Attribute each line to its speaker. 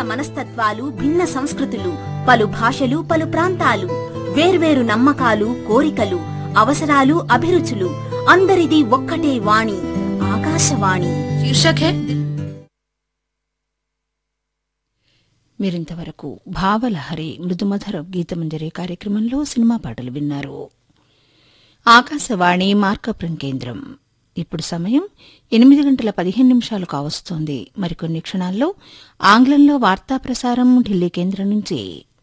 Speaker 1: మనస్తత్వాలు భిన్న సంస్కృతులు పలు భాషలు పలు ప్రాంతాలు వేర్వేరు నమ్మకాలు కోరికలు అవసరాలు అభిరుచులు అందరిది ఒక్కటే వాణి ఆకాశవాణి
Speaker 2: शीर्षक है
Speaker 3: మీరింతవరకు భావలహరి మృదుమధుర గీతమంజరి కార్యక్రమంలో సినిమా పాటలు విన్నారు ఆకాశవాణి మార్కపురం కేంద్రం ఇప్పుడు సమయం ఎనిమిది గంటల పదిహేను నిమిషాలు కావస్తోంది మరికొన్ని క్షణాల్లో ఆంగ్లంలో వార్తా ప్రసారం ఢిల్లీ కేంద్రం నుంచి